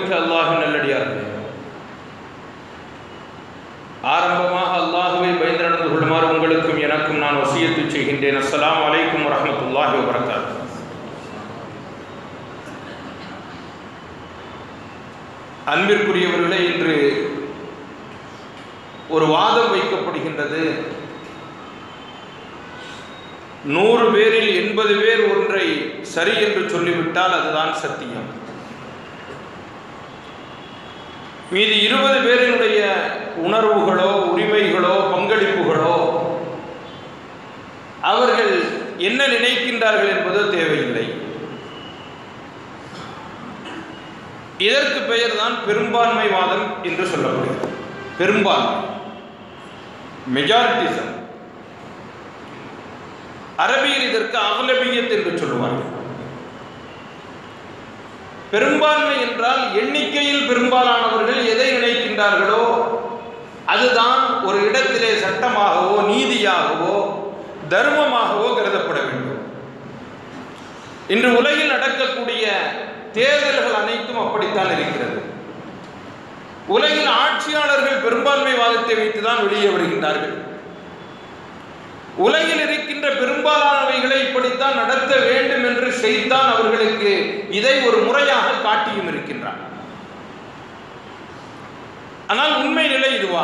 மிக்க அல்லாஹின் நல்லடியார்களே ஆரம்பமாக அல்லாஹுவை பயந்து நடந்து கொள்ளுமாறு உங்களுக்கும் எனக்கும் நான் வசியத்து செய்கின்றேன் அஸ்ஸலாமு அலைக்கும் வரஹ்மத்துல்லாஹி வபரகாத்துஹு அன்பிற்குரியவர்களே இன்று ஒரு வாதம் வைக்கப்படுகின்றது நூறு பேரில் எண்பது பேர் ஒன்றை சரி என்று சொல்லிவிட்டால் அதுதான் சத்தியம் மீதி இருபது பேரினுடைய உணர்வுகளோ உரிமைகளோ பங்களிப்புகளோ அவர்கள் என்ன நினைக்கின்றார்கள் என்பதோ தேவையில்லை இதற்கு பெயர் தான் பெரும்பான்மைவாதம் என்று சொல்லப்படுகிறது பெரும்பான்மை மெஜாரிட்டிசம் அரபியில் இதற்கு அகலபியத் என்று சொல்லுவார்கள் பெரும்பான்மை என்றால் எண்ணிக்கையில் பெரும்பாலானவர்கள் எதை நினைக்கின்றார்களோ அதுதான் ஒரு இடத்திலே சட்டமாகவோ நீதியாகவோ தர்மமாகவோ கருதப்பட வேண்டும் இன்று உலகில் நடக்கக்கூடிய தேர்தல்கள் அனைத்தும் அப்படித்தான் இருக்கிறது உலகில் ஆட்சியாளர்கள் பெரும்பான்மைவாதத்தை வைத்துதான் வெளியே வருகின்றார்கள் உலகில் இருக்கின்ற பெரும்பாலானவைகளை இப்படித்தான் நடத்த வேண்டும் என்று செய்தான் அவர்களுக்கு இதை ஒரு முறையாக காட்டியும் இருக்கின்றார் ஆனால் உண்மை நிலை இதுவா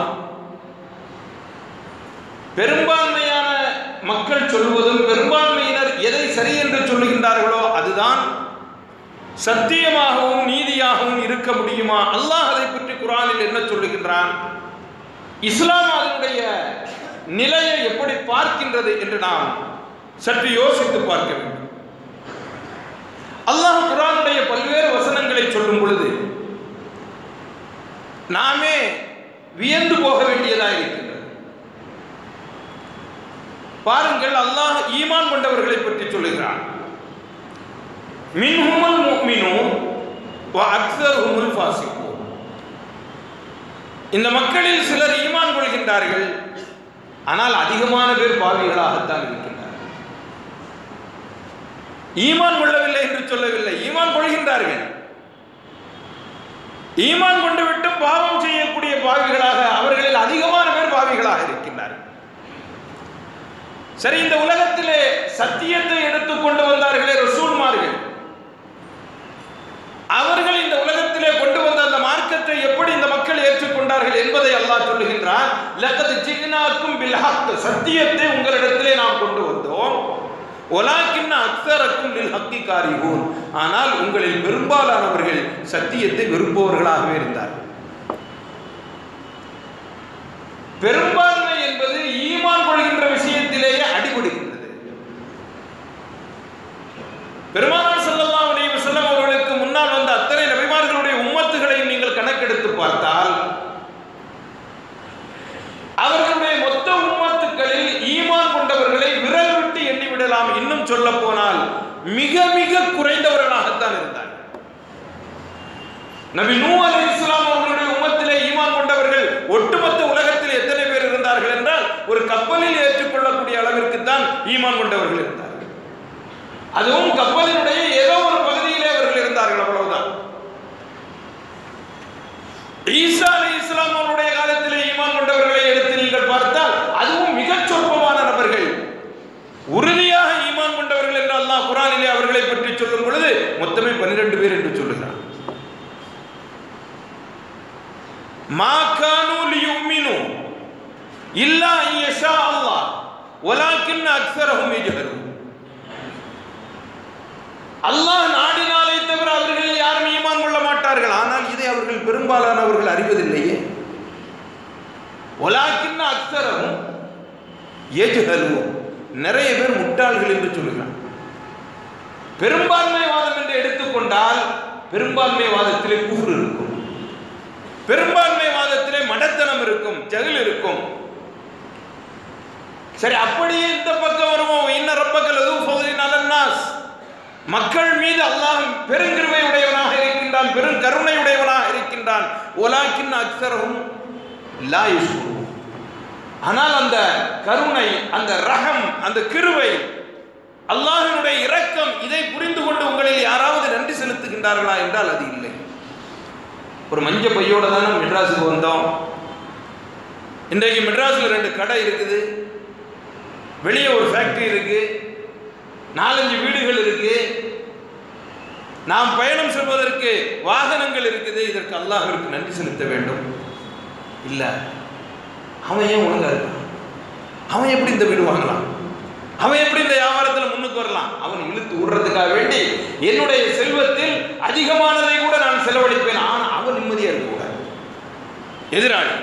பெரும்பான்மையான மக்கள் சொல்வதும் பெரும்பான்மையினர் எதை சரி என்று சொல்லுகின்றார்களோ அதுதான் சத்தியமாகவும் நீதியாகவும் இருக்க முடியுமா அல்லாஹ் அதை பற்றி குரானில் என்ன சொல்லுகின்றான் இஸ்லாம் அதனுடைய நிலையை எப்படி பார்க்கின்றது என்று நாம் சற்று யோசித்து பார்க்க வேண்டும் அல்லாஹ் குரானுடைய பல்வேறு வசனங்களை சொல்லும் பொழுது நாமே வியந்து போக வேண்டியதாக இருக்கின்றது பாருங்கள் அல்லாஹ் ஈமான் கொண்டவர்களை பற்றி சொல்லுகிறான் மின்ஹுமல் முக்மினு அக்சர்ஹுமுல் ஃபாசிகூன் இந்த மக்களில் சிலர் ஈமான் கொள்கின்றார்கள் ஆனால் அதிகமான பேர் பாவிகளாகத்தான் இருக்கின்றனர் ஈமான் கொள்ளவில்லை என்று சொல்லவில்லை ஈமான் கொள்கின்றார்கள் ஈமான் கொண்டு விட்டு பாவம் செய்யக்கூடிய பாவிகளாக அவர்களில் அதிகமான பேர் பாவிகளாக இருக்கின்றார்கள் சரி இந்த உலகத்திலே சத்தியத்தை எடுத்துக்கொண்டு வந்தார்களே ரசூல்மார்கள் அவர்கள் இந்த உலகத்திலே கொண்டு வந்த அந்த மார்க்கத்தை எப்படி இந்த மக்கள் ஏற்றுக்கொண்டார்கள் என்பதை அல்லாஹ் சொல்லுகின்றான் லக்கது ஜிக்னாக்கும் பில் ஹக் சத்தியத்தை உங்களிடத்திலே நாம் கொண்டு வந்தோம் ஒலாக்கின் அக்சரக்கும் லில் ஹக்கி காரிகூன் ஆனால் உங்களில் பெரும்பாலானவர்கள் சத்தியத்தை விரும்புபவர்களாகவே இருந்தார்கள் பெரும்பான்மை என்பது ஈமான் கொள்கின்ற விஷயத்திலேயே அடிபடுகின்றது பெருமானார் ஸல்லல்லாஹு அலைஹி வஸல்லம் அவர்களுக்கு முன்னால் வந்த அத்தனை நபிமார்களுடைய உம்மத்துகளையும் நீங்கள் கணக்கெடுத்து பார்த்தால் அவர்களுடைய மொத்த உம்மத்துக்களில் ஈமான் கொண்டவர்களை விரல் விட்டு எண்ணிவிடலாம் இன்னும் சொல்ல போனால் மிக மிக குறைந்தவர்களாகத்தான் இருந்தார் நபி நூ அலைஹிஸ்ஸலாம் அவர்களுடைய உம்மத்திலே ஈமான் கொண்டவர்கள் ஒட்டுமொத்த உலகத்தில் எத்தனை பேர் இருந்தார்கள் என்றால் ஒரு கப்பலில் ஏற்றுக்கொள்ளக்கூடிய அளவிற்கு தான் ஈமான் கொண்டவர்கள் இருந்தார்கள் அதுவும் கப்பலினுடைய ஏதோ ஒரு பகுதியிலே அவர்கள் இருந்தார்கள் அவ்வளவுதான் ஈசா அலி இஸ்லாம் அவருடைய காலத்திலே ஈமான் கொண்டவர்களை எடுத்து நீங்கள் பார்த்தால் அதுவும் மிகச் சொற்பமான நபர்கள் உறுதியாக ஈமான் கொண்டவர்கள் என்று அல்லாஹ் குரானிலே அவர்களை பற்றி சொல்லும் பொழுது மொத்தமே பன்னிரண்டு பேர் என்று சொல்லுகிறார் மா கானு லியுமினு இல்லா யஷா அல்லாஹ் வலாக்கின் அக்ஸரஹும் யஜ்ஹலூன் அல்லாஹ் நாடினாலே தவிர அவர்கள் யாரும் ஈமான் கொள்ள மாட்டார்கள் ஆனால் இதை அவர்கள் பெரும்பாலானவர்கள் அறிவதில்லையே ஒலாக்கின் அக்சரமும் ஏஜுகலுவும் நிறைய பேர் முட்டாள்கள் என்று சொல்லுகிறார் பெரும்பான்மைவாதம் என்று எடுத்துக்கொண்டால் பெரும்பான்மைவாதத்திலே கூறு இருக்கும் பெரும்பான்மைவாதத்திலே மடத்தனம் இருக்கும் ஜகில் இருக்கும் சரி அப்படியே இந்த பக்கம் வருவோம் இன்ன ரப்பக்கல் எதுவும் சோதரின் அலன்னாஸ் மக்கள் மீது அல்லாஹ் பெருங்கிருவை உடையவனாக இருக்கின்றான் பெரும் கருணை உடையவனாக இருக்கின்றான் ஒலாக்கின் அக்சரவும் லா யஷ்குரூன். ஆனால் அந்த கருணை அந்த ரகம் அந்த கிருவை அல்லாஹினுடைய இரக்கம் இதை புரிந்து கொண்டு உங்களில் யாராவது நன்றி செலுத்துகின்றார்களா என்றால் அது இல்லை ஒரு மஞ்ச பையோட தானே மெட்ராஸுக்கு வந்தோம் இன்றைக்கு மெட்ராஸில் ரெண்டு கடை இருக்குது வெளியே ஒரு ஃபேக்டரி இருக்கு நாலஞ்சு வீடுகள் இருக்கு நாம் பயணம் செல்வதற்கு வாகனங்கள் இருக்குது இதற்கு அல்லாஹ்விற்கு நன்றி செலுத்த வேண்டும் இல்ல அவன் ஏன் ஒழுங்கா இருக்கான் அவன் எப்படி இந்த வீடு வாங்கலாம் அவன் எப்படி இந்த வியாபாரத்தில் முன்னுக்கு வரலாம் அவன் இழுத்து விடுறதுக்காக வேண்டி என்னுடைய செல்வத்தில் அதிகமானதை கூட நான் செலவழிப்பேன் ஆனால் அவன் நிம்மதியா இருக்கக்கூடாது எதிராளி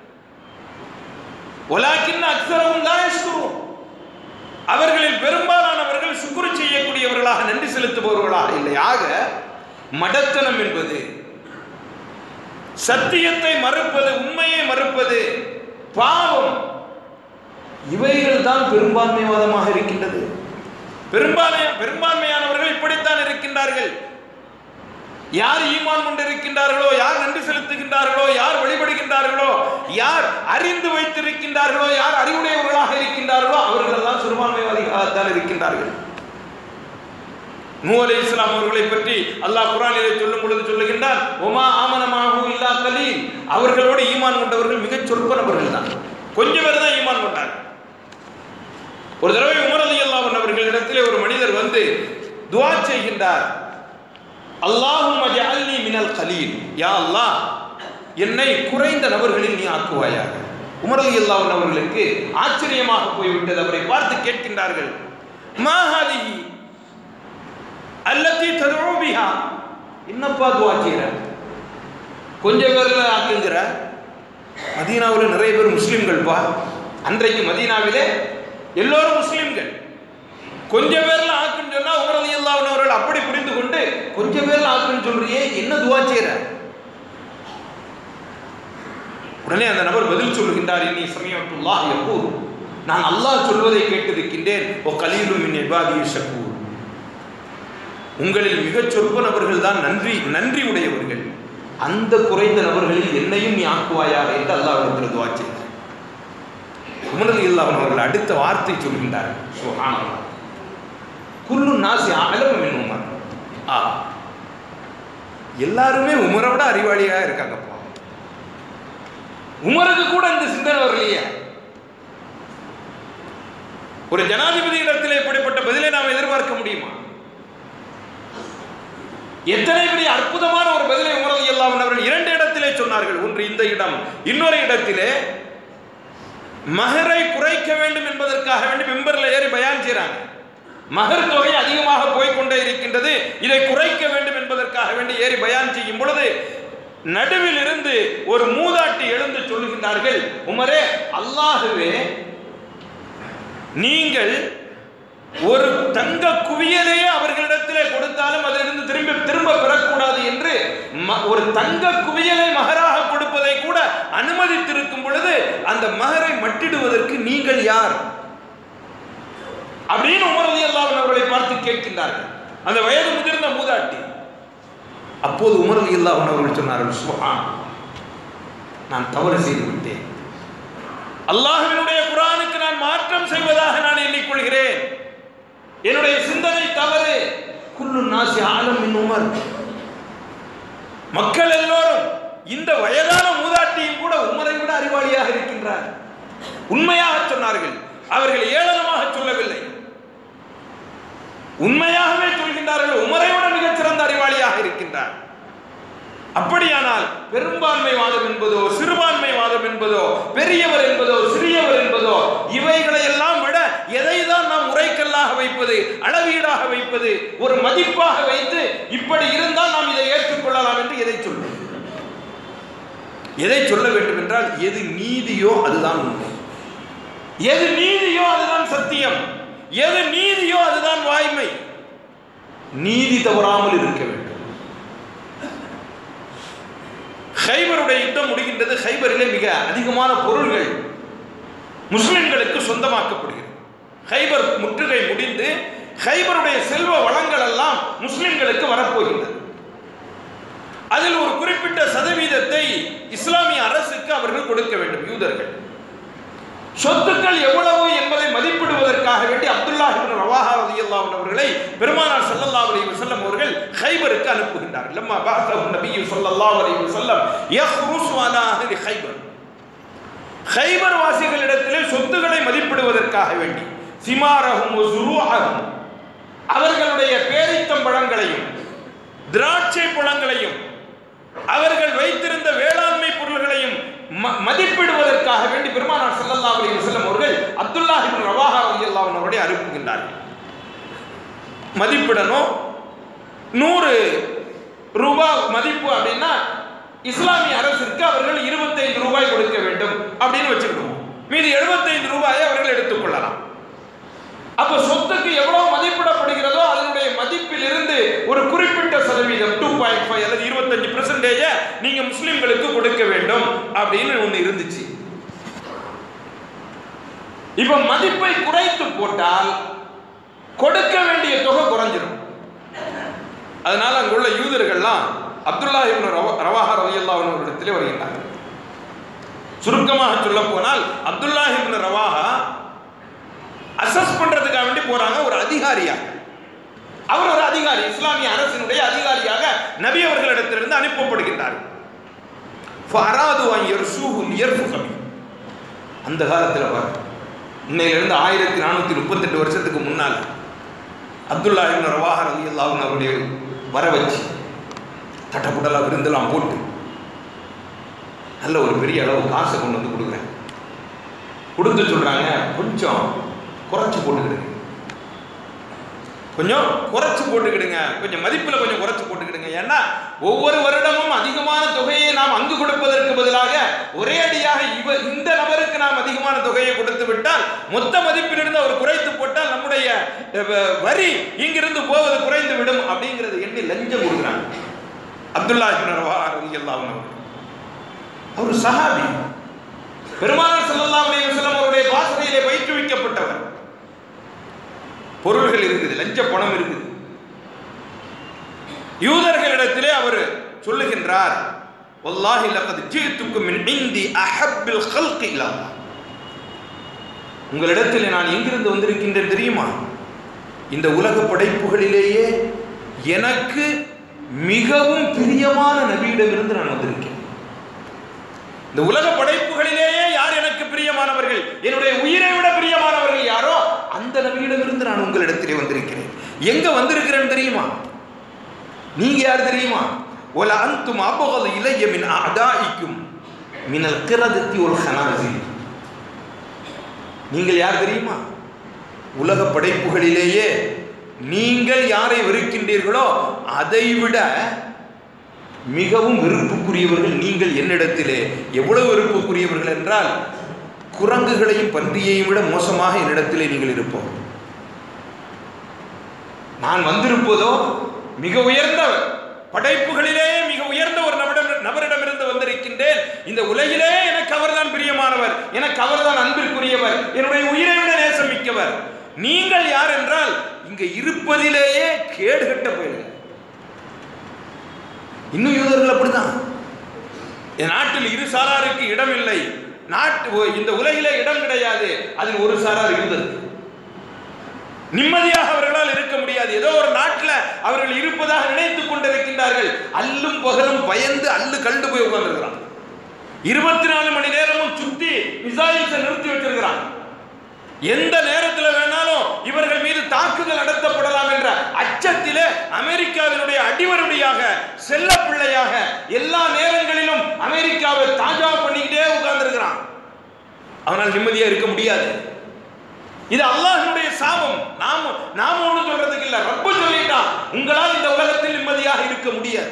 ஒலாக்கின் அக்சரவும் தான் அவர்களில் பெரும்பாலானவர்கள் சுக்குரு செய்யக்கூடியவர்களாக நன்றி செலுத்துபவர்களாக இல்லை ஆக மடத்தனம் என்பது சத்தியத்தை மறுப்பது உண்மையை மறுப்பது பாவம் இவைகள் தான் பெரும்பான்மைவாதமாக இருக்கின்றது பெரும்பான்மை பெரும்பான்மையானவர்கள் இப்படித்தான் இருக்கின்றார்கள் யார் ஈமான் கொண்டிருக்கின்றார்களோ யார் நன்றி செலுத்துகின்றார்களோ யார் வழிபடுகின்றார்களோ யார் அறிந்து வைத்திருக்கின்றார்களோ யார் அறிவுடையவர்களாக இருக்கின்றார்களோ அவர்கள் தான் சிறுபான்மைவாதிகளாகத்தான் இருக்கின்றார்கள் நூ அலை இஸ்லாம் அவர்களை பற்றி அல்லாஹ் குரானிலே சொல்லும் பொழுது சொல்லுகின்றார் ஒமா ஆமனமாகு இல்லா கலீல் அவர்களோடு ஈமான் கொண்டவர்கள் மிகச் சொற்ப நபர்கள் தான் கொஞ்சம் பேர் தான் ஈமான் கொண்டார் ஒரு தடவை உமர் அலி அல்லாஹ் அவர்களிடத்திலே ஒரு மனிதர் வந்து துவா செய்கின்றார் அல்லாஹும் அஜஅல்னி மினல் கலீல் யா அல்லாஹ் என்னை குறைந்த நபர்களில் நீ ஆக்குவாயாக உமர் அலி அல்லாஹ் அவர்களுக்கு ஆச்சரியமாக போய்விட்டது அவரை பார்த்து கேட்கின்றார்கள் மா ஹாதிஹி அல்லத்தி ததுஉ பிஹா என்னப்பா துவா செய்யற கொஞ்சம் பேர்ல ஆக்குங்கிற மதீனாவில் நிறைய பேர் முஸ்லிம்கள் பா அன்றைக்கு மதீனாவிலே எல்லோரும் முஸ்லிம்கள் கொஞ்சம் பேர்ல ஆக்குன்னு சொன்னா உமர் அலி அவர்கள் அப்படி புரிந்து கொண்டு கொஞ்சம் பேர்ல ஆக்குன்னு சொல்றியே என்ன துவா செய்யற உடனே அந்த நபர் பதில் சொல்லுகின்றார் இன்னி சமயத்துல்லாஹ் யகூர் நான் அல்லாஹ் சொல்வதை கேட்டிருக்கின்றேன் ஓ கலீலும் மின் இபாதி ஷக்கூர் உங்களில் மிகச் சொற்ப நபர்கள் தான் நன்றி நன்றி உடையவர்கள் அந்த குறைந்த நபர்களில் என்னையும் நீ ஆக்குவாயாக என்று அல்லாஹ் இடத்தில் துவா செய்தார் உமரது இல்லாமல் அவர்கள் அடுத்த வார்த்தை சொல்கின்றார்கள் சுப்ஹானல்லாஹ். குல்லு நாசி அலம மின் உமர் ஆ எல்லாருமே உமரை விட அறிவாளியாக இருக்காங்கப்பா உமருக்கு கூட இந்த சிந்தனை வரலையே ஒரு ஜனாதிபதி இடத்தில் இப்படிப்பட்ட பதிலை நாம் எதிர்பார்க்க முடியுமா எத்தனை பெரிய அற்புதமான ஒரு பதிலை உமரது எல்லாம் அவர்கள் இரண்டு இடத்திலே சொன்னார்கள் ஒன்று இந்த இடம் இன்னொரு இடத்திலே மகரை குறைக்க வேண்டும் என்பதற்காக வேண்டி மெம்பர்ல ஏறி பயான் செய்றாங்க மகர் தொகை அதிகமாக போய்க்கொண்டே இருக்கின்றது இதை குறைக்க வேண்டும் என்பதற்காக வேண்டி ஏறி பயான் செய்யும் பொழுது நடுவில் இருந்து ஒரு மூதாட்டி எழுந்து சொல்லுகின்றார்கள் உமரே அல்லாஹுவே நீங்கள் ஒரு தங்க குவியலையே அவர்களிடத்திலே கொடுத்தாலும் அதிலிருந்து திரும்ப திரும்ப பெறக்கூடாது என்று ம- ஒரு தங்க குவியலை மகராக கொடுப்பதை கூட அனுமதித்திருக்கும் பொழுது அந்த மகரை மட்டிடுவதற்கு நீங்கள் யார் அப்படின்னு உமர் அலி அவர்களை பார்த்து கேட்கின்றார்கள் அந்த வயது முதிர்ந்த மூதாட்டி அப்போது உமர் அலி அவர்கள் சொன்னார்கள் சுஹான் நான் தவறு செய்து விட்டேன் அல்லாஹ்வினுடைய குரானுக்கு நான் மாற்றம் செய்வதாக நான் எண்ணிக்கொள்கிறேன் என்னுடைய சிந்தனை தவறு குல்லு நாசி ஆலம் மின் உமர் மக்கள் எல்லோரும் இந்த வயதான மூதாட்டியும் கூட உமரை விட அறிவாளியாக இருக்கின்றார் உண்மையாக சொன்னார்கள் அவர்கள் ஏளனமாக சொல்லவில்லை உண்மையாகவே சொல்கின்றார்கள் உமரை விட மிகச் சிறந்த அறிவாளியாக இருக்கின்றார் அப்படியானால் பெரும்பான்மை வாதம் என்பதோ சிறுபான்மை வாதம் என்பதோ பெரியவர் என்பதோ சிறியவர் என்பதோ இவைகளை எல்லாம் விட எதை தான் நாம் உரைக்கல்லாக வைப்பது அளவீடாக வைப்பது ஒரு மதிப்பாக வைத்து இப்படி இருந்தால் நாம் இதை ஏற்றுக்கொள்ளலாம் என்று எதை சொல்வது எதை சொல்ல வேண்டும் என்றால் எது நீதியோ அதுதான் உண்மை எது நீதியோ அதுதான் சத்தியம் எது நீதியோ அதுதான் வாய்மை நீதி தவறாமல் இருக்க வேண்டும் ஹைபருடைய யுத்தம் முடிகின்றது ஹைபரிலே மிக அதிகமான பொருள்கள் முஸ்லிம்களுக்கு சொந்தமாக்கப்படுகிறது ஹைபர் முற்றுகை முடிந்து ஹைபருடைய செல்வ வளங்கள் எல்லாம் முஸ்லிம்களுக்கு வரப்போகின்றது அதில் ஒரு குறிப்பிட்ட சதவீதத்தை இஸ்லாமிய அரசுக்கு அவர்கள் கொடுக்க வேண்டும் யூதர்கள் சொத்துக்கள் எவ்வளவு என்பதை மதிப்பிடுவதற்காக வேண்டி அப்துல்லா இப்னு ரவாஹா ரலியல்லாஹு அன்ஹு அவர்களை பெருமானார் ஸல்லல்லாஹு அலைஹி வஸல்லம் அவர்கள் ஹைபருக்கு அனுப்புகின்றார் லம்மா பஅஸஹு நபியு ஸல்லல்லாஹு அலைஹி வஸல்லம் யஹ்ருசு அலா அஹ்லி ஹைபர் ஹைபர் வாசிகளிடத்திலே சொத்துக்களை மதிப்பிடுவதற்காக வேண்டி சிமாரஹும் சுரூஹகும் அவர்களுடைய பேரித்தம்பழங்களையும் திராட்சை பழங்களையும் அவர்கள் வைத்திருந்த வேளாண்மை பொருள்களையும் ம- மதிப்பிடுவதற்காக வேண்டி பெருமானார் ஸல்லல்லாஹு அலைஹி வஸல்லம் அவர்கள் அப்துல்லாஹ் இப்னு ரவாஹா ரலியல்லாஹு அன்ஹு அவர்களை அனுப்புகின்றார்கள் மதிப்பிடணும் நூறு ரூபாய் மதிப்பு அப்படின்னா இஸ்லாமிய அரசிற்கு அவர்கள் இருபத்தைந்து ரூபாய் கொடுக்க வேண்டும் அப்படின்னு வச்சுக்கிடுவோம் மீதி எழுபத்தைந்து ரூபாயை அவர்கள் எடுத்துக்கொள்ளலாம் அப்ப சொத்துக்கு எவ்வளவு மதிப்பிடப்படுகிறதோ அதனுடைய மதிப்பில் இருந்து ஒரு குறிப்பிட்ட சதவீதம் டூ பாயிண்ட் ஃபைவ் அல்லது இருபத்தஞ்சு பெர்சன்டேஜ நீங்க முஸ்லிம்களுக்கு கொடுக்க வேண்டும் அப்படின்னு ஒண்ணு இருந்துச்சு இப்ப மதிப்பை குறைத்து போட்டால் கொடுக்க வேண்டிய தொகை குறைஞ்சிரும் அதனால அங்குள்ள யூதர்கள்லாம் அப்துல்லா இப்னு ரவ- ரவாஹா ரலியல்லாஹு அன்ஹு இடத்திலே வருகின்றார்கள் சுருக்கமாக சொல்ல போனால் அப்துல்லா இப்னு ரவாஹா அசஸ் பண்றதுக்காக வேண்டி போறாங்க ஒரு அதிகாரியா அவர் ஒரு அதிகாரி இஸ்லாமிய அரசினுடைய அதிகாரியாக நபி அவர்களிடத்திலிருந்து அனுப்பப்படுகின்றார் ஃபராது அன் யர்சூஹு லியர்ஃபுக பிஹி. அந்த காலத்தில் பாரு இன்னையிலிருந்து ஆயிரத்தி நானூற்றி முப்பத்தெட்டு வருஷத்துக்கு முன்னால் அப்துல்லா இப்னு ரவாஹா ரலியல்லாஹு அன்ஹு அவருடைய வர வச்சு தட்டப்புடலா விருந்தெல்லாம் போட்டு நல்ல ஒரு பெரிய அளவு காசை கொண்டு வந்து கொடுக்குறேன் கொடுத்து சொல்றாங்க கொஞ்சம் குறைச்சு போட்டுக்கிடுங்க கொஞ்சம் குறைச்சு போட்டுக்கிடுங்க கொஞ்சம் மதிப்புல கொஞ்சம் குறைச்சு போட்டுக்கிடுங்க ஏன்னா ஒவ்வொரு வருடமும் அதிகமான தொகையை நாம் அங்கு கொடுப்பதற்கு பதிலாக ஒரே அடியாக இவ இந்த நபருக்கு நாம் அதிகமான தொகையை கொடுத்து விட்டால் மொத்த மதிப்பிலிருந்து அவர் குறைத்து போட்டால் நம்முடைய அஹ், வ- வரி இங்கிருந்து போவது குறைந்து விடும் அப்படிங்கிறது எண்ணி லஞ்சம் கொடுக்குறாங்க அப்துல்லா இப்னு ரவாஹா ரலியல்லாஹு அன்ஹு அவர் சஹாபி பெருமானார் ஸல்லல்லாஹு அலைஹி வஸல்லம் அவருடைய வாசனையிலே பயிற்றுவிக்கப்பட்டவர் பொருள்கள் இருக்குது லஞ்ச பணம் இருக்குது யூதர்களிடத்திலே அவர் சொல்லுகின்றார் வல்லாஹி லகத் ஜீத்துக்கும் மின் இந்தி அஹப்பில் ஹல்கி இலா அல்லாஹ்." உங்களிடத்தில் நான் எங்கிருந்து வந்திருக்கின்றேன் தெரியுமா இந்த உலக படைப்புகளிலேயே எனக்கு மிகவும் பிரியமான நபியிடமிருந்து நான் வந்திருக்கேன் இந்த உலக படைப்புகளிலேயே யார் எனக்கு பிரியமானவர்கள் என்னுடைய உயிரை விட பிரியமானவர்கள் யாரோ அந்த நபியிடமிருந்து நான் உங்களிடத்திலே வந்திருக்கிறேன் எங்க வந்திருக்கிறேன் தெரியுமா நீங்க யார் தெரியுமா ஒல அந்தும் அபகது இளைய மின் அதாயிக்கும் மினல் கிரதத்தி ஒரு ஹனாசி நீங்கள் யார் தெரியுமா உலக படைப்புகளிலேயே நீங்கள் யாரை வெறுக்கின்றீர்களோ அதைவிட மிகவும் வெறுப்புக்குரியவர்கள் நீங்கள் என்னிடத்திலே எவ்வளவு வெறுப்புக்குரியவர்கள் என்றால் குரங்குகளையும் பன்றியையும் விட மோசமாக என்னிடத்திலே நீங்கள் இருப்போம் நான் வந்திருப்பதோ மிக உயர்ந்த படைப்புகளிலேயே மிக உயர்ந்த ஒரு நபரிடம் நபரிடமிருந்து வந்திருக்கின்றேன் இந்த உலகிலே எனக்கு அவர்தான் பிரியமானவர் எனக்கு அவர்தான் அன்பிற்குரியவர் என்னுடைய உயிரை விட நேசம் மிக்கவர் நீங்கள் யார் என்றால் இங்க இருப்பதிலேயே கேடுகட்ட போயிருங்க இன்னும் யூதர்கள் அப்படிதான் என் நாட்டில் இரு சாராருக்கு இடம் இல்லை நாட்டு இந்த உலகிலே இடம் கிடையாது அதில் ஒரு சாரார் யூதர் நிம்மதியாக அவர்களால் இருக்க முடியாது ஏதோ ஒரு நாட்டில் அவர்கள் இருப்பதாக நினைத்துக் கொண்டிருக்கின்றார்கள் அல்லும் பகலும் பயந்து அல்லு கண்டு போய் உட்கார்ந்துருக்கிறான் இருபத்தி நாலு மணி நேரமும் சுத்தி மிசைல்ஸை நிறுத்தி வச்சிருக்கிறான் எந்த நேரத்தில் வேணாலும் இவர்கள் மீது தாக்குதல் நடத்தப்படலாம் என்ற அச்சத்திலே அமெரிக்காவினுடைய அடிவருடியாக செல்ல பிள்ளையாக எல்லா நேரங்களிலும் அமெரிக்காவை தாஜா பண்ணிக்கிட்டே உட்கார்ந்துருக்கிறான் அவனால் நிம்மதியா இருக்க முடியாது இது அல்லாஹ்வுடைய சாபம் நாம நாம ஒண்ணும் சொல்றதுக்கு இல்ல ரப்பு சொல்லிட்டான் உங்களால் இந்த உலகத்தில் நிம்மதியாக இருக்க முடியாது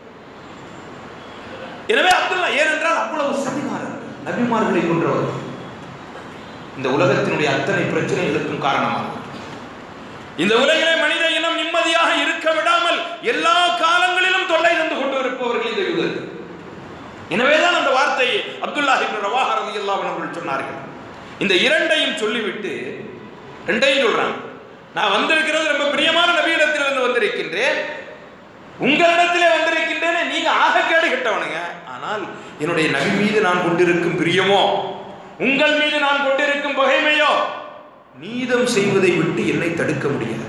எனவே அப்துல்லா ஏனென்றால் அவ்வளவு சதிகாரர் நபிமார்களை கொன்றவர் இந்த உலகத்தினுடைய அத்தனை பிரச்சனைகளுக்கும் காரணமாக இந்த உலகிலே மனித இனம் நிம்மதியாக இருக்க விடாமல் எல்லா காலங்களிலும் தொல்லை தந்து கொண்டு இருப்பவர்கள் இந்த யூதர்கள் எனவேதான் அந்த வார்த்தையை அப்துல்லா இப்னு ரவாஹா ரலியல்லாஹு அன்ஹு அவர்கள் சொன்னார்கள் இந்த இரண்டையும் சொல்லிவிட்டு ரெண்டையும் சொல்றாங்க நான் வந்திருக்கிறது ரொம்ப பிரியமான நபியிடத்திலிருந்து வந்திருக்கின்றேன் உங்களிடத்திலே வந்திருக்கின்றேனே நீங்க ஆகக்கேடு கெட்டவனுங்க ஆனால் என்னுடைய நபி மீது நான் கொண்டிருக்கும் பிரியமோ உங்கள் மீது நான் கொண்டிருக்கும் பகைமையோ நீதம் செய்வதை விட்டு என்னை தடுக்க முடியாது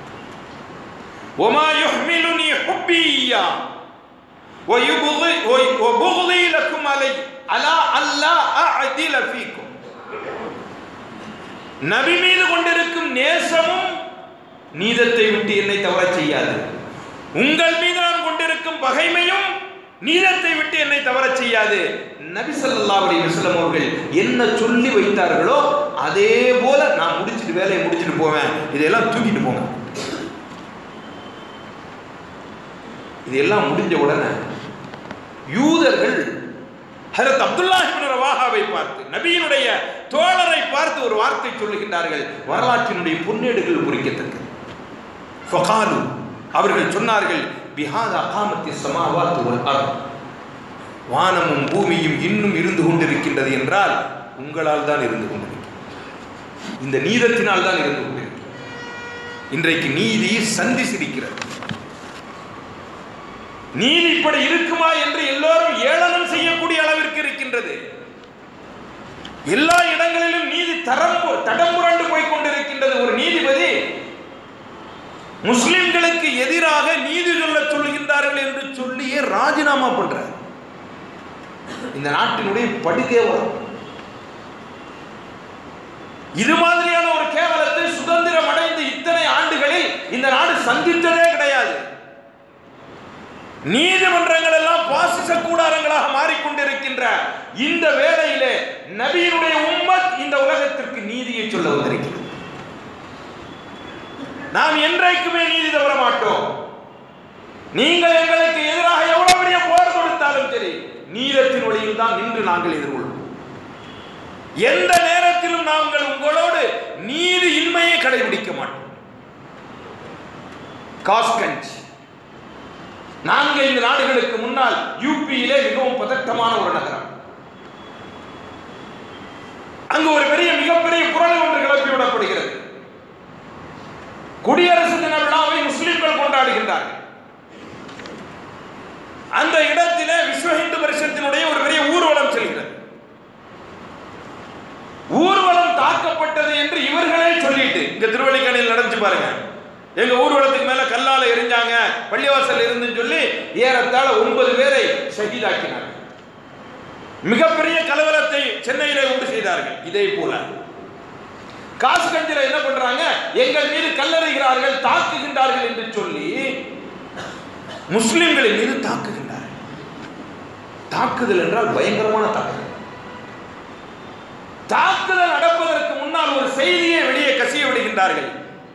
وما يحملني حبي إياه ويبغي وبغضي لكم علي على ألا أعدل فيكم நபி மீது கொண்டிருக்கும் நேசமும் நீதத்தை விட்டு என்னை தவறச் செய்யாது உங்கள் மீது நான் கொண்டிருக்கும் பகைமையும் நீதத்தை விட்டு என்னை தவறச் செய்யாது நபி ஸல்லல்லாஹு அலைஹி வஸல்லம் அவர்கள் என்ன சொல்லி வைத்தார்களோ அதே போல நான் முடிச்சிட்டு வேலையை முடிச்சிட்டு போவேன் இதையெல்லாம் தூக்கிட்டு போங்க இதெல்லாம் முடிஞ்ச உடனே யூதர்கள் ஹரத் அப்துல்லா இப்னு ரவாஹாவை பார்த்து நபியினுடைய தோழரை பார்த்து ஒரு வார்த்தை சொல்லுகின்றார்கள் வரலாற்றினுடைய பொன்னேடுகள் குறிக்கத்தக்க ஃபகாலு அவர்கள் சொன்னார்கள் பிஹாதா காமத்தி சமாவாத்து வல் அர்த் வானமும் பூமியும் இன்னும் இருந்து கொண்டிருக்கின்றது என்றால் உங்களால் தான் இருந்து கொண்டிருக்கிறது இந்த நீதத்தினால் தான் இருந்து கொண்டிருக்கிறது இன்றைக்கு நீதி சந்தி சிரிக்கிறது நீதி இப்படி இருக்குமா என்று எல்லோரும் ஏளனம் செய்யக்கூடிய அளவிற்கு இருக்கின்றது எல்லா இடங்களிலும் நீதி தரம் தடம்புரண்டு போய் கொண்டிருக்கின்றது ஒரு நீதிபதி முஸ்லிம்களுக்கு எதிராக நீதி சொல்ல சொல்லுகின்றார்கள் என்று சொல்லியே ராஜினாமா பண்றார் இந்த நாட்டினுடைய படுகே வரும் இது மாதிரியான ஒரு கேவலத்தை சுதந்திரம் அடைந்து இத்தனை ஆண்டுகளில் இந்த நாடு சந்தித்ததே கிடையாது நீதிமன்றங்கள் எல்லாம் பாசிச கூடாரங்களாக மாறிக்கொண்டிருக்கின்ற இந்த வேளையிலே நபியினுடைய உம்மத் இந்த உலகத்திற்கு நீதியை சொல்ல வந்திருக்கிறது நாம் என்றைக்குமே நீதி தவற மாட்டோம் நீங்கள் எங்களுக்கு எதிராக எவ்வளவு பெரிய போர் கொடுத்தாலும் சரி நீதத்தின் வழியில் தான் நின்று நாங்கள் எதிர்கொள்வோம் எந்த நேரத்திலும் நாங்கள் உங்களோடு நீதி இன்மையை கடைபிடிக்க மாட்டோம் காஸ்கஞ்ச் நான்கு ஐந்து நாடுகளுக்கு முன்னால் யூபியிலே மிகவும் பதட்டமான ஒரு நகரம் அங்கு ஒரு பெரிய மிகப்பெரிய புரளி ஒன்று கிளப்பி விடப்படுகிறது குடியரசு தின விழாவை முஸ்லிம்கள் கொண்டாடுகின்றார்கள் அந்த இடத்திலே விஸ்வ இந்து பரிஷத்தினுடைய ஒரு பெரிய ஊர்வலம் செல்கிறது ஊர்வலம் தாக்கப்பட்டது என்று இவர்களே சொல்லிட்டு இங்க திருவள்ளிக்கணியில் நடந்துச்சு பாருங்க எங்க ஊர்வலத்துக்கு மேல கல்லால எரிஞ்சாங்க பள்ளிவாசல் இருந்துன்னு சொல்லி ஏறத்தாழ ஒன்பது பேரை ஷஹீதாக்கினார்கள் மிகப்பெரிய கலவரத்தை சென்னையிலே உண்டு செய்தார்கள் இதே போல காசுகஞ்சில என்ன பண்றாங்க எங்கள் மீது கல்லறைகிறார்கள் தாக்குகின்றார்கள் என்று சொல்லி முஸ்லிம்களின் மீது தாக்குகின்றார்கள் தாக்குதல் என்றால் பயங்கரமான தாக்குதல் தாக்குதல் நடப்பதற்கு முன்னால் ஒரு செய்தியை வெளியே கசிய விடுகின்றார்கள்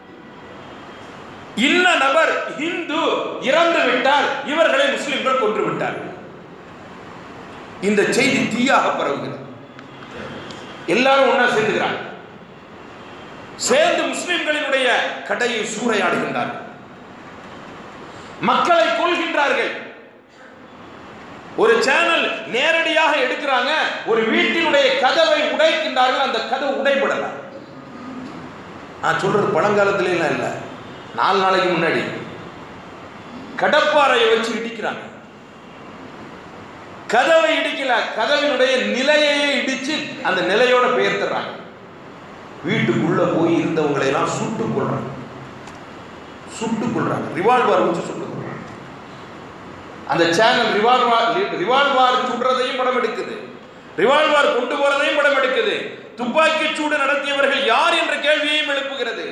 இன்ன நபர் இந்து இறந்து விட்டார் இவர்களை முஸ்லிம்கள் கொன்று விட்டார்கள் இந்த செய்தி தீயாக பரவுகிறது எல்லாரும் ஒன்னா சேர்ந்துகிறாங்க சேர்ந்து முஸ்லிம்களினுடைய கடையை சூறையாடுகின்றார்கள் மக்களை கொள்கின்றார்கள் ஒரு சேனல் நேரடியாக எடுக்கிறாங்க ஒரு வீட்டினுடைய கதவை உடைக்கின்றார்கள் அந்த கதவு உடைபடல நான் சொல்றது பழங்காலத்துல எல்லாம் இல்லை நாலு நாளைக்கு முன்னாடி கடப்பாறையை வச்சு இடிக்கிறாங்க கதவை இடிக்கல கதவினுடைய நிலையையே இடிச்சு அந்த நிலையோட பெயர்த்துறாங்க வீட்டுக்குள்ள போய் இருந்தவங்களை எல்லாம் சுட்டு கொள்றாங்க சுட்டு கொள்றாங்க ரிவால்வர் வச்சு சுட்டு கொள்றாங்க அந்த சேனல் ரிவால்வார் ரிவால்வார் சுடுறதையும் படம் எடுக்குது ரிவால்வார் கொண்டு போறதையும் படம் எடுக்குது துப்பாக்கி சூடு நடத்தியவர்கள் யார் என்ற கேள்வியையும் எழுப்புகிறது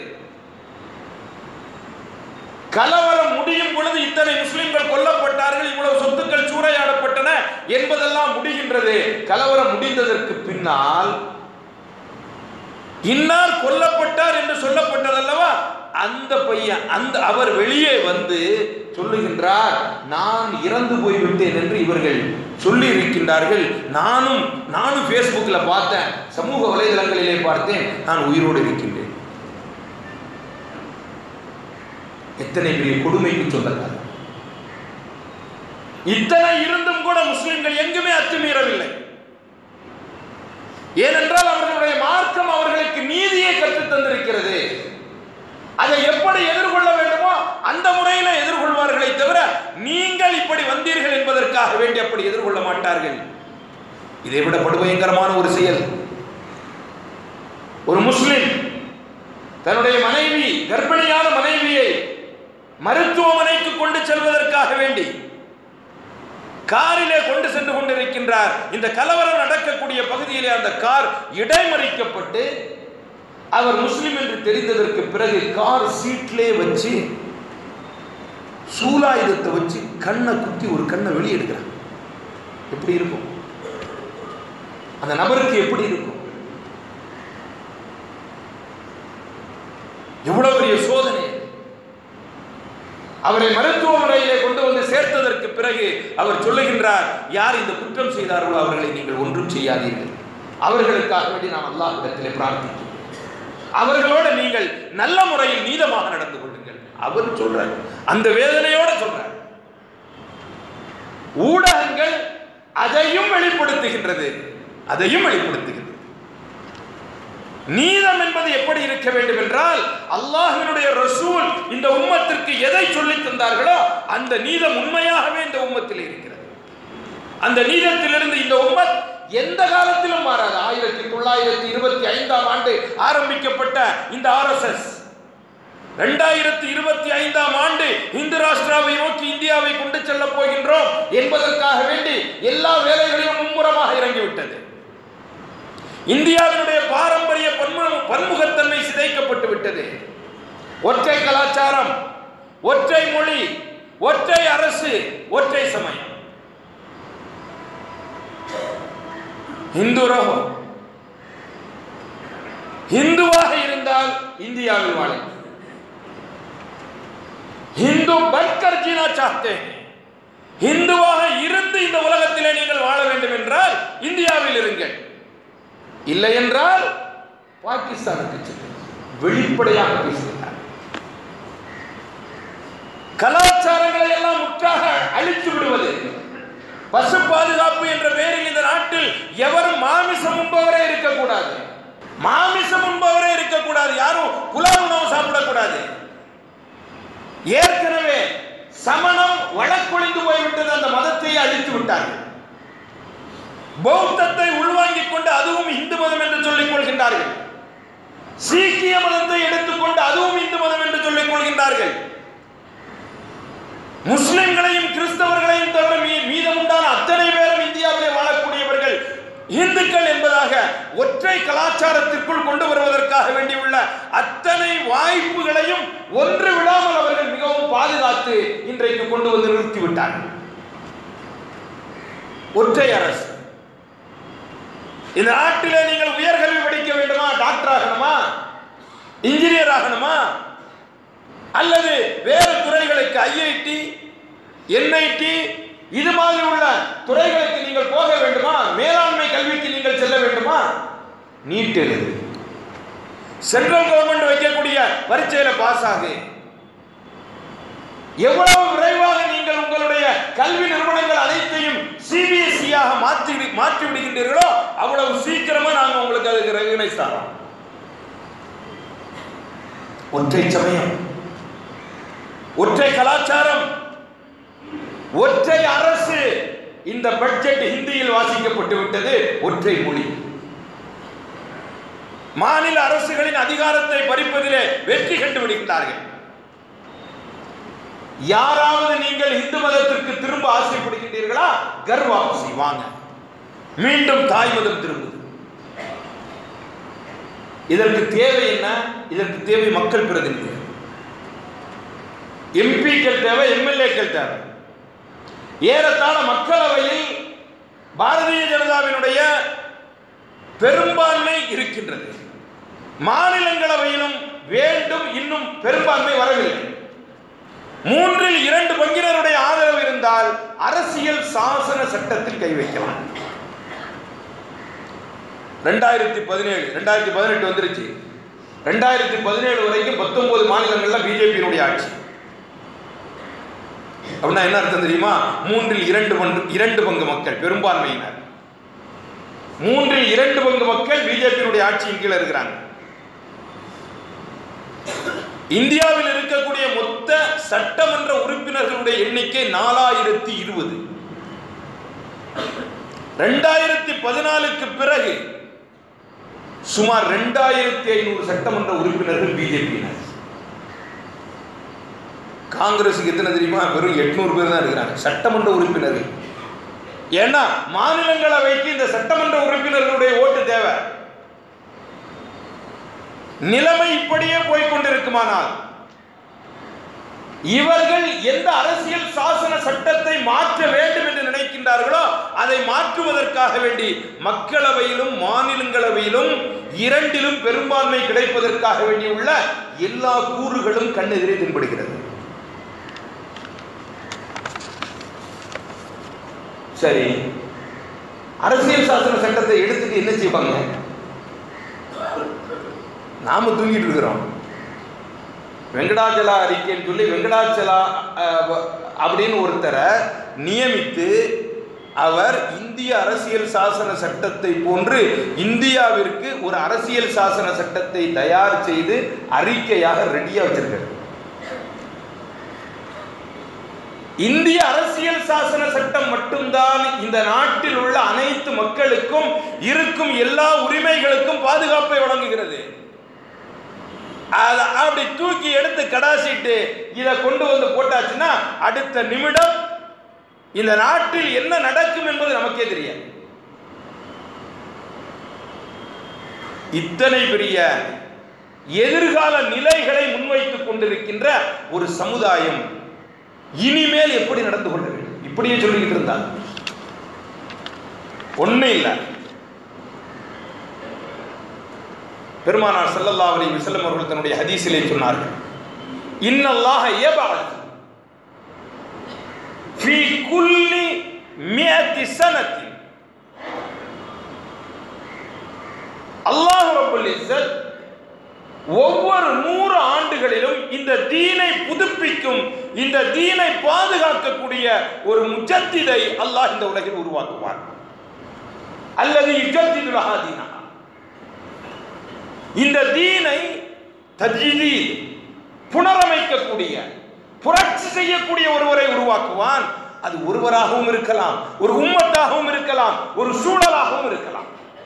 கலவரம் முடியும் பொழுது இத்தனை முஸ்லிம்கள் கொல்லப்பட்டார்கள் இவ்வளவு சொத்துக்கள் சூறையாடப்பட்டன என்பதெல்லாம் முடிகின்றது கலவரம் முடிந்ததற்கு பின்னால் இன்னார் கொல்லப்பட்டார் என்று சொல்லப்பட்டதல்லவா அந்த பையன் அந்த அவர் வெளியே வந்து சொல்லுகின்றார் நான் இறந்து போய்விட்டேன் என்று இவர்கள் சொல்லி இருக்கின்றார்கள் நானும் நானும் ஃபேஸ்புக்கில் பார்த்தேன் சமூக வலைதளங்களிலே பார்த்தேன் நான் உயிரோடு இருக்கின்றேன் எத்தனை பெரிய கொடுமைக்கு சொந்தக்காரர் இத்தனை இருந்தும் கூட முஸ்லிம்கள் எங்குமே அத்துமீறவில்லை ஏனென்றால் அவர்களுடைய மார்க்கம் அவர்களுக்கு நீதியை கற்றுத் தந்திருக்கிறது அதை எப்படி எதிர்கொள்ள வேண்டுமோ அந்த முறையில எதிர்கொள்வார்களே தவிர நீங்கள் இப்படி வந்தீர்கள் என்பதற்காக வேண்டி அப்படி எதிர்கொள்ள மாட்டார்கள் இதை விட படுபயங்கரமான ஒரு செயல் ஒரு முஸ்லிம் தன்னுடைய மனைவி கர்ப்பிணியான மனைவியை மருத்துவமனைக்கு கொண்டு செல்வதற்காக வேண்டி காரிலே கொண்டு சென்று கொண்டிருக்கின்றார் இந்த கலவரம் நடக்கக்கூடிய பகுதியிலே அந்த கார் இடைமறிக்கப்பட்டு அவர் முஸ்லிம் என்று தெரிந்ததற்கு பிறகு கார் சீட்லே வச்சு சூலாயுதத்தை வச்சு கண்ணை குத்தி ஒரு கண்ணை வெளியெடுக்கிறார் எப்படி இருக்கும் அந்த நபருக்கு எப்படி இருக்கும் எவ்வளவு பெரிய சோதனை அது. அவரை மருத்துவமனையிலே கொண்டு வந்து சேர்த்ததற்கு பிறகு அவர் சொல்லுகின்றார் யார் இந்த குற்றம் செய்தார்களோ அவர்களை நீங்கள் ஒன்றும் செய்யாதீர்கள் அவர்களுக்காக வேண்டி நான் அல்லாஹ்விடத்திலே பிரார்த்திக்கிறேன் அவர்களோடு நீங்கள் நல்ல முறையில் நீதமாக நடந்து கொள்ளுங்கள் அவர் சொல்றார் அந்த வேதனையோட சொல்றார் ஊடகங்கள் அதையும் வெளிப்படுத்துகின்றது அதையும் வெளிப்படுத்துகின்றது நீதம் என்பது எப்படி இருக்க வேண்டும் என்றால் அல்லாஹ்வினுடைய ரசூல் இந்த உம்மத்திற்கு எதை சொல்லித் தந்தார்களோ அந்த நீதம் உண்மையாகவே இந்த உம்மத்தில் இருக்கிறது அந்த நீதத்திலிருந்து இந்த உம்மத் எந்த காலத்திலும் மாறாது ஆயிரத்தி தொள்ளாயிரத்தி இருபத்தி ஐந்தாம் ஆண்டு ஆரம்பிக்கப்பட்ட இந்த ஆர்எஸ்எஸ் இரண்டாயிரத்தி இருபத்தி ஐந்தாம் ஆண்டு இந்து ராஷ்டிராவை நோக்கி இந்தியாவை கொண்டு செல்ல போகின்றோம் என்பதற்காக வேண்டி எல்லா வேலைகளிலும் மும்முரமாக இறங்கிவிட்டது இந்தியாவினுடைய பாரம்பரிய பன்மு- பன்முகத்தன்மை சிதைக்கப்பட்டு விட்டது ஒற்றை கலாச்சாரம் ஒற்றை மொழி ஒற்றை அரசு ஒற்றை சமயம் இந்து ரகம் இந்துவாக இருந்தால் இந்தியாவில் வாழ இந்து பன்கர் ஜீனா சாத்தே இந்துவாக இருந்து இந்த உலகத்திலே நீங்கள் வாழ வேண்டும் என்றால் இந்தியாவில் இருங்கள் இல்லை என்றால் பாகிஸ்தானுக்கு செல்லுங்கள் வெளிப்படையாக பேசுகிறார் கலாச்சாரங்களை எல்லாம் முற்றாக அழித்து விடுவது பசு பாதுகாப்பு என்ற பெயரில் இந்த நாட்டில் எவரும் மாமிசம் உண்பவரே இருக்கக்கூடாது மாமிசம் உண்பவரே இருக்கக்கூடாது யாரும் புலாவ் உணவு சாப்பிடக்கூடாது ஏற்கனவே சமணம் வழக்கொழிந்து போய்விட்டது அந்த மதத்தை அழித்து விட்டார்கள் பௌத்தத்தை உள்வாங்கிக் கொண்டு அதுவும் இந்து மதம் என்று சொல்லிக் கொள்கின்றார்கள் சீக்கிய மதத்தை எடுத்துக்கொண்டு அதுவும் இந்து மதம் என்று சொல்லிக் கொள்கின்றார்கள் முஸ்லிம்களையும் கிறிஸ்தவர்களையும் தவிர மீ- மீதமுண்டான அத்தனை பேரும் இந்தியாவிலே வாழக்கூடியவர்கள் இந்துக்கள் என்பதாக ஒற்றை கலாச்சாரத்திற்குள் கொண்டு வருவதற்காக வேண்டியுள்ள அத்தனை வாய்ப்புகளையும் ஒன்று விடாமல் அவர்கள் மிகவும் பாதுகாத்து இன்றைக்கு கொண்டு வந்து நிறுத்திவிட்டார்கள் ஒற்றை அரசு இந்த நாட்டிலே நீங்கள் உயர்கல்வி படிக்க வேண்டுமா டாக்டர் ஆகணுமா இன்ஜினியர் ஆகணுமா அல்லது வேறு துறைகளுக்கு ஐஐடி என்ஐடி இது மாதிரி உள்ள துறைகளுக்கு நீங்கள் போக வேண்டுமா மேலாண்மை கல்விக்கு நீங்கள் செல்ல வேண்டுமா நீட் எழுது சென்ட்ரல் கவர்மெண்ட் வைக்கக்கூடிய பரீட்சையில பாஸ் ஆகு எவ்வளவு விரைவாக நீங்கள் உங்களுடைய கல்வி நிறுவனங்கள் அனைத்தையும் சிபிஎஸ்இ ஆக மாற்றி மாற்றி விடுகின்றீர்களோ அவ்வளவு சீக்கிரமா நாங்க உங்களுக்கு அதுக்கு ரெகனைஸ் தரோம் ஒற்றை சமயம் ஒற்றை கலாச்சாரம் ஒற்றை அரசு இந்த பட்ஜெட் ஹிந்தியில் வாசிக்கப்பட்டு விட்டது ஒற்றை மொழி மாநில அரசுகளின் அதிகாரத்தை பறிப்பதிலே வெற்றி கண்டு விடுகின்றார்கள் யாராவது நீங்கள் இந்து மதத்திற்கு திரும்ப ஆசைப்படுகின்றீர்களா கர்வாபசி வாங்க மீண்டும் தாய் மதம் திரும்புது இதற்கு தேவை என்ன இதற்கு தேவை மக்கள் பிரதிநிதிகள் எம்பிக்கள் தேவை எம்எல்ஏக்கள் தேவை ஏறத்தாழ மக்களவையில் பாரதிய ஜனதாவினுடைய பெரும்பான்மை இருக்கின்றது மாநிலங்களவையிலும் வேண்டும் இன்னும் பெரும்பான்மை வரவில்லை மூன்றில் இரண்டு பங்கினருடைய ஆதரவு இருந்தால் அரசியல் சாசன சட்டத்தில் கை வைக்கலாம் ரெண்டாயிரத்தி பதினேழு ரெண்டாயிரத்தி பதினெட்டு வந்துருச்சு ரெண்டாயிரத்தி பதினேழு வரைக்கும் பத்தொன்பது மாநிலங்கள்ல பிஜேபியினுடைய ஆட்சி அப்படின்னா என்ன அர்த்தம் தெரியுமா மூன்றில் இரண்டு பங்கு இரண்டு பங்கு மக்கள் பெரும்பான்மையினர் மூன்றில் இரண்டு பங்கு மக்கள் பிஜேபியினுடைய ஆட்சியின் கீழே இருக்கிறாங்க இந்தியாவில் இருக்கக்கூடிய மொத்த சட்டமன்ற உறுப்பினர்களுடைய எண்ணிக்கை நாலாயிரத்தி இருபது ரெண்டாயிரத்தி பதினாலுக்கு பிறகு சுமார் ரெண்டாயிரத்தி ஐநூறு சட்டமன்ற உறுப்பினர்கள் பிஜேபியினர் காங்கிரஸுக்கு எத்தனை தெரியுமா வெறும் எட்நூறு பேர் தான் இருக்கிறாங்க சட்டமன்ற உறுப்பினர்கள் ஏன்னா மாநிலங்களவைக்கு இந்த சட்டமன்ற உறுப்பினர்களுடைய ஓட்டு தேவை நிலைமை இப்படியே போய்கொண்டிருக்குமானால் இவர்கள் எந்த அரசியல் சாசன சட்டத்தை மாற்ற வேண்டும் என்று நினைக்கின்றார்களோ அதை மாற்றுவதற்காக வேண்டி மக்களவையிலும் மாநிலங்களவையிலும் இரண்டிலும் பெரும்பான்மை கிடைப்பதற்காக வேண்டியுள்ள எல்லா கூறுகளும் கண்ணெதிரே தென்படுகிறது சரி அரசியல் சாசன சட்டத்தை எடுத்துட்டு என்ன செய்வாங்க நாம தூங்கிட்டு இருக்கிறோம் வெங்கடாச்சலா அறிக்கைன்னு சொல்லி வெங்கடாச்சலா அஹ், வ- அப்படின்னு ஒருத்தரை நியமித்து அவர் இந்திய அரசியல் சாசன சட்டத்தை போன்று இந்தியாவிற்கு ஒரு அரசியல் சாசன சட்டத்தை தயார் செய்து அறிக்கையாக ரெடியா வச்சிருக்காரு இந்திய அரசியல் சாசன சட்டம் மட்டும்தான் இந்த நாட்டில் உள்ள அனைத்து மக்களுக்கும் இருக்கும் எல்லா உரிமைகளுக்கும் பாதுகாப்பை வழங்குகிறது அத அப்படி தூக்கி எடுத்து கடாசிட்டு இதை கொண்டு வந்து போட்டாச்சுன்னா அடுத்த நிமிடம் இந்த நாட்டில் என்ன நடக்கும் என்பது நமக்கே தெரியாது இத்தனை பெரிய எதிர்கால நிலைகளை முன்வைத்துக் கொண்டிருக்கின்ற ஒரு சமுதாயம் இனிமேல் எப்படி நடந்து கொள்ள வேண்டும் இப்படியே சொல்லிக்கிட்டு இருந்தாங்க ஒண்ணு இல்லை பெருமானார் ஸல்லல்லாஹு அலைஹி வஸல்லம் அவர்கள் தன்னுடைய ஹதீஸிலே சொன்னார்கள் இன்னல்லாஹ யபஅத் ஃபீ குல்லி மியத்தி சனத்தி அல்லாஹ் ரப்பல் இஸ்ஸத் ஒவ்வொரு நூறு ஆண்டுகளிலும் இந்த தீனை புதுப்பிக்கும் இந்த தீனை பாதுகாக்கக்கூடிய ஒரு முஜத்திதை அல்லாஹ் இந்த உலகில் உருவாக்குவார் அல்லது யுஜத்திதுல் ஹாதீனா இந்த தீனை தஜ்தீத் புனரமைக்கக்கூடிய புரட்சி செய்யக்கூடிய ஒருவரை உருவாக்குவான் அது ஒருவராகவும் இருக்கலாம் ஒரு உம்மத்தாகவும் இருக்கலாம் ஒரு சூழலாகவும் இருக்கலாம்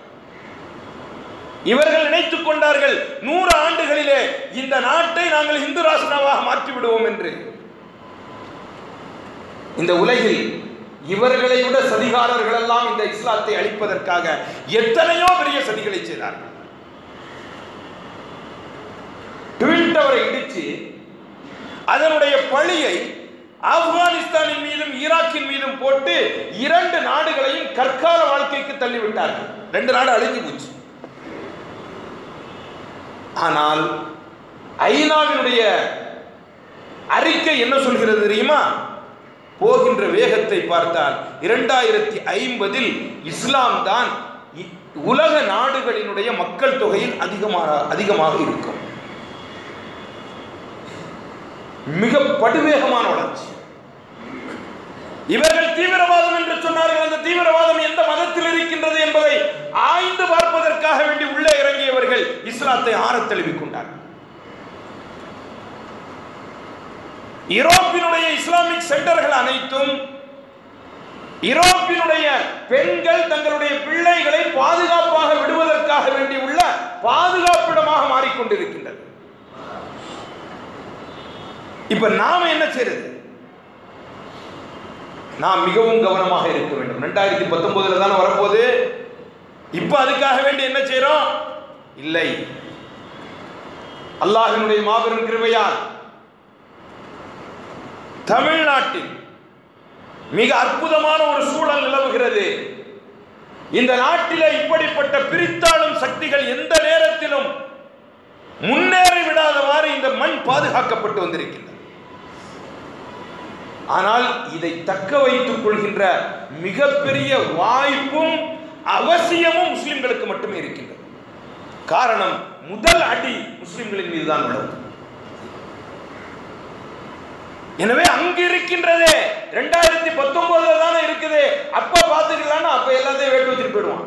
இவர்கள் நினைத்துக் கொண்டார்கள் நூறு ஆண்டுகளிலே இந்த நாட்டை நாங்கள் இந்து ராஷ்டிராவாக மாற்றி விடுவோம் என்று இந்த உலகில் இவர்களை விட சதிகாரர்கள் எல்லாம் இந்த இஸ்லாத்தை அழிப்பதற்காக எத்தனையோ பெரிய சதிகளை செய்தார்கள் ட்வின் டவரை இடிச்சு அதனுடைய பழியை ஆப்கானிஸ்தானின் மீதும் ஈராக்கின் மீதும் போட்டு இரண்டு நாடுகளையும் கற்கால வாழ்க்கைக்கு தள்ளிவிட்டார்கள் ரெண்டு நாடு அழிஞ்சு போச்சு ஆனால் ஐநாவினுடைய அறிக்கை என்ன சொல்கிறது தெரியுமா போகின்ற வேகத்தை பார்த்தால் இரண்டாயிரத்தி ஐம்பதில் இஸ்லாம் தான் இ- உலக நாடுகளினுடைய மக்கள் தொகையில் அதிகமாக அதிகமாக இருக்கும் மிக படுவேகமான வளர்ச்சி இவர்கள் தீவிரவாதம் என்று சொன்னார்கள் அந்த தீவிரவாதம் எந்த மதத்தில் இருக்கின்றது என்பதை ஆய்ந்து பார்ப்பதற்காக வேண்டி உள்ளே இறங்கியவர்கள் இஸ்லாத்தை ஆறத் தழுவிக் கொண்டார்கள் யூரோப்பினுடைய இஸ்லாமிக் சென்டர்கள் அனைத்தும் யூரோப்பினுடைய பெண்கள் தங்களுடைய பிள்ளைகளை பாதுகாப்பாக விடுவதற்காக வேண்டி உள்ள பாதுகாப்பிடமாக மாறிக்கொண்டிருக்கின்றது இப்ப நாம என்ன செய்யறது நாம் மிகவும் கவனமாக இருக்க வேண்டும் ரெண்டாயிரத்தி பத்தொன்பதுல தானே வரப்போகுது இப்ப அதுக்காக வேண்டி என்ன செய்றோம் இல்லை அல்லாஹினுடைய மாபெரும் கிருபையால் தமிழ்நாட்டில் மிக அற்புதமான ஒரு சூழல் நிலவுகிறது இந்த நாட்டிலே இப்படிப்பட்ட பிரித்தாளும் சக்திகள் எந்த நேரத்திலும் முன்னேறி விடாதவாறு இந்த மண் பாதுகாக்கப்பட்டு வந்திருக்கின்றது ஆனால் இதை தக்க வைத்துக் கொள்கின்ற மிகப்பெரிய வாய்ப்பும் அவசியமும் முஸ்லிம்களுக்கு மட்டுமே இருக்கின்றது காரணம் முதல் அடி முஸ்லிம்களின் மீதுதான் உள்ளது எனவே அங்க இருக்கின்றதே ரெண்டாயிரத்தி பத்தொன்பதுல தானே இருக்குது அப்ப பாத்துக்கலாம்னு அப்ப எல்லாத்தையும் வேட்டு வச்சுட்டு போயிடுவான்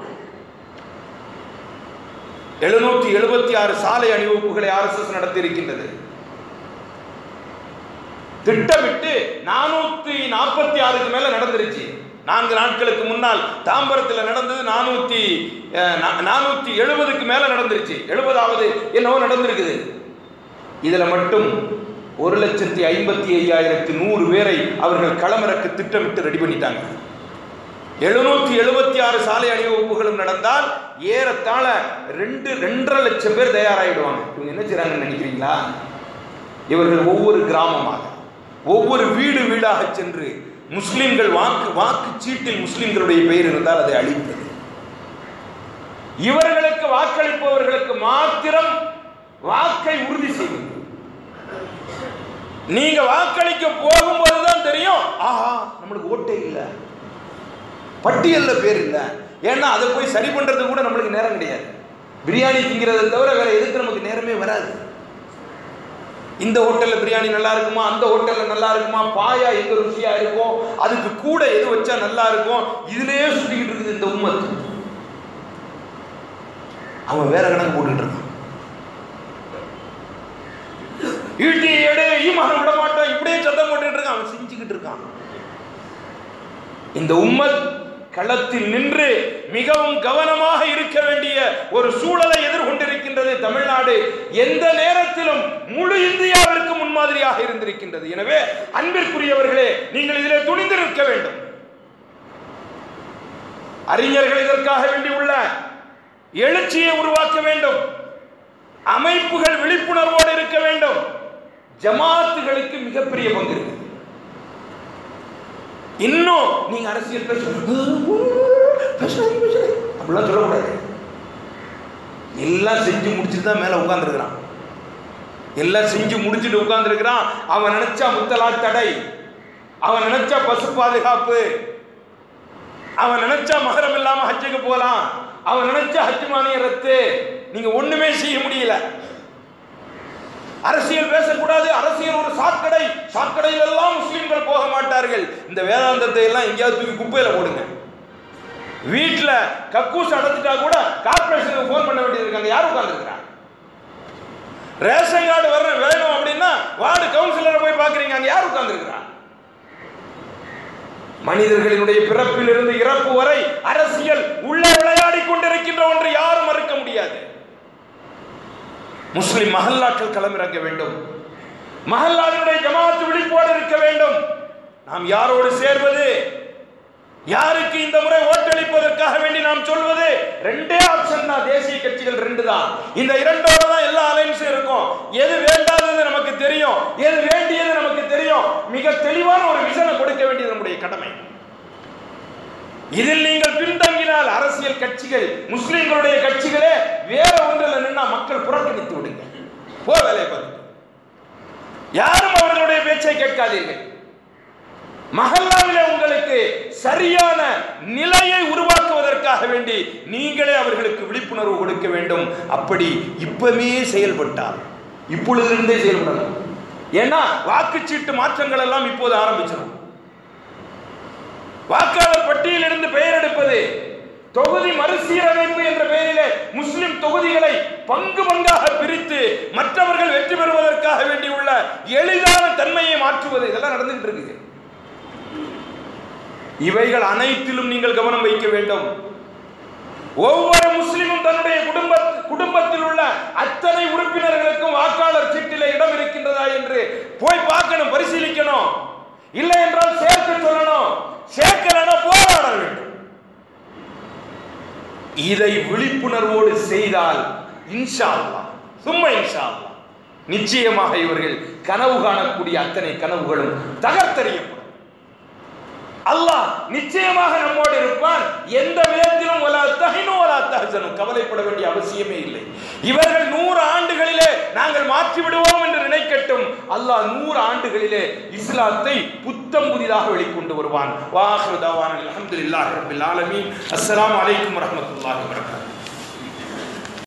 எழுநூற்றி எழுபத்தி ஆறு சாலை அணிவகுப்புகளை ஆர்எஸ்எஸ் நடத்தி இருக்கின்றது திட்டமிட்டு நானூத்தி நாற்பத்தி ஆறுக்கு மேல நடந்துருச்சு நான்கு நாட்களுக்கு முன்னால் தாம்பரத்தில் நடந்தது நானூற்றி நானூற்றி எழுபதுக்கு மேலே நடந்துருச்சு எழுபதாவது என்னவோ நடந்திருக்குது இதில் மட்டும் ஒரு லட்சத்தி ஐம்பத்தி ஐயாயிரத்தி நூறு பேரை அவர்கள் களமிறக்க திட்டமிட்டு ரெடி பண்ணிட்டாங்க எழுநூத்தி எழுபத்தி ஆறு சாலை அணிவகுப்புகளும் நடந்தால் ஏறத்தாழ ரெண்டு ரெண்டரை லட்சம் பேர் தயாராகிடுவாங்க இவங்க என்ன செய்றாங்கன்னு நினைக்கிறீங்களா இவர்கள் ஒவ்வொரு கிராமமாக ஒவ்வொரு வீடு வீடாக சென்று முஸ்லிம்கள் வாக்கு வாக்கு சீட்டில் முஸ்லிம்களுடைய பெயர் இருந்தால் அதை அழிப்பது இவர்களுக்கு வாக்களிப்பவர்களுக்கு மாத்திரம் வாக்கை உறுதி செய்வது நீங்க வாக்களிக்க போகும்போது தான் தெரியும் ஆஹா நம்மளுக்கு ஓட்டே இல்லை பட்டியல்ல பேர் இல்லை ஏன்னா அதை போய் சரி பண்றதுக்கு கூட நம்மளுக்கு நேரம் கிடையாது பிரியாணி திங்கிறத தவிர வேற எதுக்கு நமக்கு நேரமே வராது இந்த ஹோட்டல்ல பிரியாணி நல்லா இருக்குமா அந்த ஹோட்டல்ல நல்லா இருக்குமா பாயா எங்க ருசியா இருக்கும் அதுக்கு கூட எது வச்சா நல்லா இருக்கும் இதுலயே சுத்திக்கிட்டு இருக்குது இந்த உம்மத்து அவன் வேற கணக்கு போட்டுக்கிட்டு இருக்கான் ஈட்டி எடு ஈமானம் விட மாட்டான் இப்படியே சத்தம் போட்டுட்டு இருக்கான் அவன் செஞ்சுக்கிட்டு இருக்கான் இந்த உம்மத் களத்தில் நின்று மிகவும் கவனமாக இருக்க வேண்டிய ஒரு சூழலை எதிர்கொண்டிருக்கின்றது தமிழ்நாடு எந்த நேரத்திலும் முழு இந்தியாவிற்கு முன்மாதிரியாக இருந்திருக்கின்றது எனவே அன்பிற்குரியவர்களே நீங்கள் இதிலே துணிந்து நிற்க வேண்டும் அறிஞர்கள் இதற்காக வேண்டி உள்ள எழுச்சியை உருவாக்க வேண்டும் அமைப்புகள் விழிப்புணர்வோடு இருக்க வேண்டும் ஜமாத்துகளுக்கு மிகப்பெரிய பங்கு இருக்கு இன்னும் நீங்க அரசியல் பேச பேசுறாங்க, பேசுறாங்க. அப்படிலாம் சொல்லக்கூடாது எல்லாம் செஞ்சு முடிச்சுட்டு தான் மேல உட்கார்ந்துருக்கிறான் எல்லாம் செஞ்சு முடிச்சுட்டு உட்கார்ந்துருக்கிறான் அவன் நினைச்சா முத்தலாக் தடை அவன் நினைச்சா பசு பாதுகாப்பு அவன் நினைச்சா மகரம் இல்லாம ஹஜ்ஜுக்கு போலாம் அவன் நினைச்சா ஹஜ் மானிய ரத்து நீங்க ஒண்ணுமே செய்ய முடியல அரசியல் பேசக்கூடாது அரசியல் ஒரு சாக்கடை சாக்கடையில் எல்லாம் முஸ்லிம்கள் போக மாட்டார்கள் இந்த வேதாந்தத்தை எல்லாம் எங்கேயாவது தூக்கி குப்பையில போடுங்க வீட்டுல கக்கூஸ் அடைச்சிட்டா கூட கார்பரேஷனுக்கு ஃபோன் பண்ண வேண்டியது இருக்காங்க யார் உட்கார்ந்துருக்கிறா ரேஷன் கார்டு வர வேணும் அப்படின்னா வார்டு கவுன்சிலரை போய் பாக்குறீங்க அங்க யார் உட்கார்ந்துருக்கிறா மனிதர்களினுடைய பிறப்பிலிருந்து இறப்பு வரை அரசியல் உள்ளே விளையாடி கொண்டிருக்கின்ற ஒன்று யாரும் மறுக்க முடியாது முஸ்லிம் மஹல்லாக்கள் களமிறங்க வேண்டும் மஹல்லாவினுடைய ஜமாத்து விழிப்போடு இருக்க வேண்டும் நாம் யாரோடு சேர்வது யாருக்கு இந்த முறை ஓட்டளிப்பதற்காக வேண்டி நாம் சொல்வது ரெண்டே ஆப்ஷன் தான் தேசிய கட்சிகள் ரெண்டு தான் இந்த இரண்டோட தான் எல்லா அலைன்ஸும் இருக்கும் எது வேண்டாதது நமக்கு தெரியும் எது வேண்டியது நமக்கு தெரியும் மிக தெளிவான ஒரு விஷனை கொடுக்க வேண்டியது நம்முடைய கடமை இதில் நீங்கள் பின்தங்கினால் அரசியல் கட்சிகள் முஸ்லிம்களுடைய கட்சிகளே வேற ஒன்றில் நின்னா மக்கள் புறக்கணித்து விடுங்க போ வேலையை பார்த்து யாரும் அவர்களுடைய பேச்சை கேட்காதீர்கள் மஹல்லாவிலே உங்களுக்கு சரியான நிலையை உருவாக்குவதற்காக வேண்டி நீங்களே அவர்களுக்கு விழிப்புணர்வு கொடுக்க வேண்டும் அப்படி இப்பவே செயல்பட்டால் இப்பொழுதிலிருந்தே செயல்படணும் ஏன்னா வாக்குச்சீட்டு மாற்றங்கள் எல்லாம் இப்போது ஆரம்பிச்சிடும் வாக்காளர் பட்டியலிருந்து பெயர் எடுப்பது தொகுதி மறுசீரமைப்பு என்ற பெயரிலே முஸ்லிம் தொகுதிகளை பங்கு பங்காக பிரித்து மற்றவர்கள் வெற்றி பெறுவதற்காக வேண்டியுள்ள எளிதான தன்மையை மாற்றுவது இதெல்லாம் நடந்துகிட்டு இருக்கு இவைகள் அனைத்திலும் நீங்கள் கவனம் வைக்க வேண்டும் ஒவ்வொரு முஸ்லிமும் தன்னுடைய குடும்ப குடும்பத்தில் உள்ள அத்தனை உறுப்பினர்களுக்கும் வாக்காளர் சீட்டிலே இடம் இருக்கின்றதா என்று போய் பார்க்கணும் பரிசீலிக்கணும் இல்லை என்றால் சேர்க்க சொல்லணும் சேர்க்கலன்னா போராட வேண்டும் இதை விழிப்புணர்வோடு செய்தால் இன்ஷா அல்லாஹ் சும்மா இன்ஷா அல்லாஹ் நிச்சயமாக இவர்கள் கனவு காணக்கூடிய அத்தனை கனவுகளும் தகர்த்தெறியப்படும் அல்லாஹ் நிச்சயமாக நம்மோடு இருப்பான் எந்த விதத்திலும் ஒலா தஹினு ஒலா தஹசனும் கவலைப்பட வேண்டிய அவசியமே இல்லை இவர்கள் நூறு ஆண்டுகளிலே நாங்கள் மாற்றி விடுவோம் என்று நினைக்கட்டும் அல்லாஹ் நூறு ஆண்டுகளிலே இஸ்லாத்தை புத்தம் புதிதாக வெளிக்கொண்டு வருவான் வாஹ்ரு தாவான் அல்ஹம்துலில்லாஹி ரப்பில் ஆலமீன் அஸ்ஸலாமு அலைக்கும் வரஹ்மத்துல்லாஹி வபரகாத்துஹு